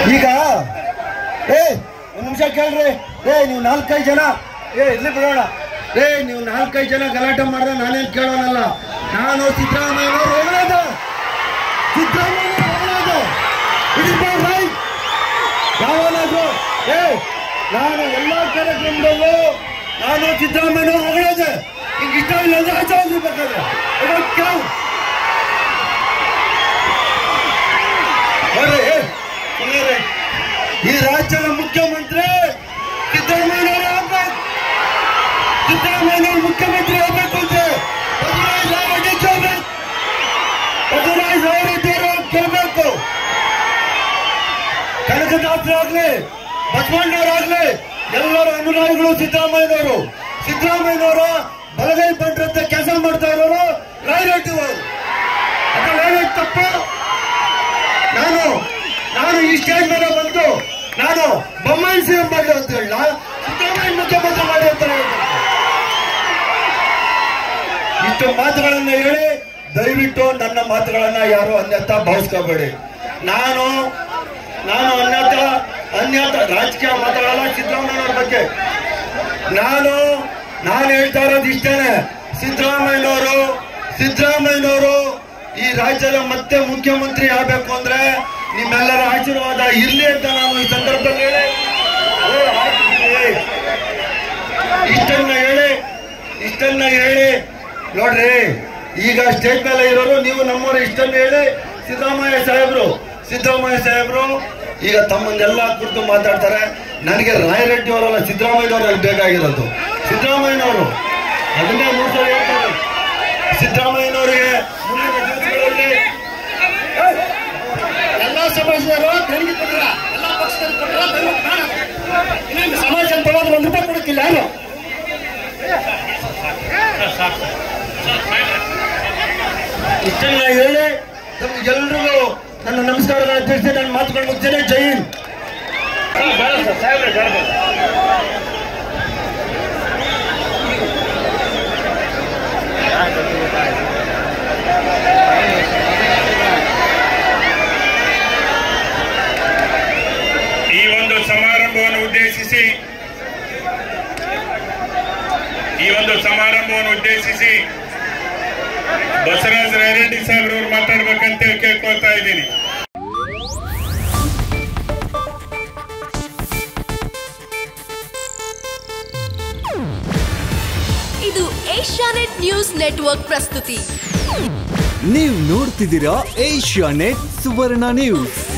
ಈಗ ಏ ಒಂದು ನಿಮಿಷ ಕೇಳ್ರಿ ಏ ನೀವು ನಾಲ್ಕೈದು ಜನ ಏ ಇಲ್ಲಿ ಬಿಡೋಣ ಏ ನೀವು ನಾಲ್ಕೈದು ಜನ ಗಲಾಟೆ ಮಾಡಿದ್ರೆ ನಾನೇನು ಕೇಳೋನಲ್ಲ ನಾನು ಸಿದ್ದರಾಮಯ್ಯ ಹೊಗಳೋದು ಸಿದ್ದರಾಮಯ್ಯ ಹೊಗಳೋದು ಇಟ್ ಇಸ್ ಮೈ ರೈಟ್ ಯಾವನಾದ್ರು ಏ ನಾನು ಎಲ್ಲ ಕಾರ್ಯಕ್ರಮದಲ್ಲೂ ನಾನು ಸಿದ್ದರಾಮಯ್ಯ ಹೊಗಳೋದೆ ಈಗ ಇಷ್ಟ ಇಲ್ಲ ಅಂದ್ರೆ ಆಚೆ ಹೋಗ್ಬೇಕಾದ್ರೆ ಕೇಳು ಬರ್ರಿ, ಏ, ಸುಮ್ನಿರಿ. ಈ ರಾಜ್ಯದ ಮುಖ್ಯಮಂತ್ರಿ ಸಿದ್ದರಾಮಯ್ಯ ಆಗ್ಬೇಕು ಸಿದ್ದರಾಮಯ್ಯ ಮುಖ್ಯಮಂತ್ರಿ ಆಗ್ಬೇಕು ಅಂದ್ರೆ ಬಸವರಾಜ ರೆಡ್ಡಿ ಕೇಳ್ಬೇಕು ಬಸವರಾಜ ರೆಡ್ಡಿ ಅವರು ಕೇಳ್ಬೇಕು ಕನಕದಾಸರಾಗ್ಲಿ ಬಸವಣ್ಣವರಾಗ್ಲಿ ಎಲ್ಲರ ಅನುಯಾಯಿಗಳು ಸಿದ್ದರಾಮಯ್ಯನವರು ಸಿದ್ದರಾಮಯ್ಯನವರ ಬಲಗೈ ಬಂದ್ರಂತೆ ಕೆಲಸ ಮಾಡ್ತಾ ಇರೋರು ರಾಯರೆಡ್ಡಿ ಅವರು ಅದು ರಾಯರೆಡ್ಡಿ ತಪ್ಪು ನಾನು ನಾನು ಈ ಸ್ಟೇಜ್ ಮೇಲೆ ಬಂದು ನಾನು ಬೊಮ್ಮಾಯಿ ಸಿಎಂ ಮಾಡಿ ಅಂತ ಹೇಳ ಸಿದ್ದರಾಮಯ್ಯ ಮುಖ್ಯಮಂತ್ರಿ ಮಾಡಿ ಅಂತ ಹೇಳ್ಬೇಕು. ಇಷ್ಟು ಮಾತುಗಳನ್ನ ಹೇಳಿ ದಯವಿಟ್ಟು ನನ್ನ ಮಾತುಗಳನ್ನ ಯಾರು ಅನ್ಯಥ ಭಾವಿಸ್ಕೋಬೇಡಿ ನಾನು ನಾನು ಅನ್ಯಥ ಅನ್ಯಥ ರಾಜಕೀಯ ಮಾತಾಡಲ್ಲ ಸಿದ್ದರಾಮಯ್ಯನವ್ರ ಬಗ್ಗೆ ನಾನು ನಾನು ಹೇಳ್ತಾ ಇರೋದು ಇಷ್ಟೇನೆ ಸಿದ್ದರಾಮಯ್ಯನವರು ಸಿದ್ದರಾಮಯ್ಯನವರು ಈ ರಾಜ್ಯದ ಮತ್ತೆ ಮುಖ್ಯಮಂತ್ರಿ ಆಗ್ಬೇಕು ಅಂದ್ರೆ ನಿಮ್ಮೆಲ್ಲರ ಆಶೀರ್ವಾದ ಇರ್ಲಿ ಅಂತ ನಾನು ಈ ಸಂದರ್ಭದಲ್ಲಿ ಹೇಳಿ ಏ, ಆಯ್ತು, ಏ. ಇಷ್ಟನ್ನ ಹೇಳಿ ಇಷ್ಟನ್ನ ಹೇಳಿ ನೋಡ್ರಿ ಈಗ ಸ್ಟೇಜ್ ಮೇಲೆ ಇರೋರು ನೀವು ನಮ್ಮವರು ಇಷ್ಟನ್ನ ಹೇಳಿ ಸಿದ್ದರಾಮಯ್ಯ ಸಾಹೇಬ್ರು ಸಿದ್ದರಾಮಯ್ಯ ಸಾಹೇಬ್ರು ಈಗ ತಮ್ಮನ್ನೆಲ್ಲ ಕುರಿತು ಮಾತಾಡ್ತಾರೆ ನನಗೆ ರಾಯರೆಡ್ಡಿ ಅವರಲ್ಲ ಸಿದ್ದರಾಮಯ್ಯನವರಲ್ಲಿ ಬೇಕಾಗಿರೋದು ಸಿದ್ದರಾಮಯ್ಯನವರು ಅದನ್ನೇ ಮೂರು ಸಲ ಹೇಳ್ತಾರೆ ಸಿದ್ದರಾಮಯ್ಯನವರಿಗೆ ಮುಂದಿನ ದಿವಸಗಳಲ್ಲಿ ಎಲ್ಲ ಸಮಾಜದವರು ದೇಣಿಗೆ ಕೊಟ್ರ ಎಲ್ಲ ಪಕ್ಷದವರು ಕೊಟ್ರ ದಯವಿಟ್ಟು ಕಾಣ ಇನ್ನೇನು ಸಮಾಜ ಅಂತ ಹೇಳೋದು ಒಂದು ರೂಪಾಯಿ ಕೊಡಕ್ಕಿಲ್ಲ ಏನು ಇಷ್ಟನ್ನ ಹೇಳಿ ನಮ್ಗೆಲ್ರಿಗೂ ನನ್ನ ನಮಸ್ಕಾರಗಳನ್ನು ತಿಳಿಸಿ ನನ್ನ ಮಾತುಗಳು ಮುಗಿಸ್ತೇನೆ ಜೈ ಹಿಂದ್ ಈ ಒಂದು ಸಮಾರಂಭವನ್ನು ಉದ್ದೇಶಿಸಿ ಈ ಒಂದು ಸಮಾರಂಭವನ್ನು ಉದ್ದೇಶಿಸಿ ಬಸವರಾಜ ರೆಡ್ಡಿ ಸಾಹೇಬ್ರವ್ರು ಮಾತಾಡ್ಬೇಕಂತ ಹೇಳಿ ಕೇಳ್ಕೊಳ್ತಾ ಇದ್ದೀನಿ ಇದು ಏಷ್ಯಾನೆಟ್ ನ್ಯೂಸ್ ನೆಟ್ವರ್ಕ್ ಪ್ರಸ್ತುತಿ ನೀವು ನೋಡ್ತಿದ್ದೀರಾ ಏಷ್ಯಾ ನೆಟ್ ಸುವರ್ಣ ನ್ಯೂಸ್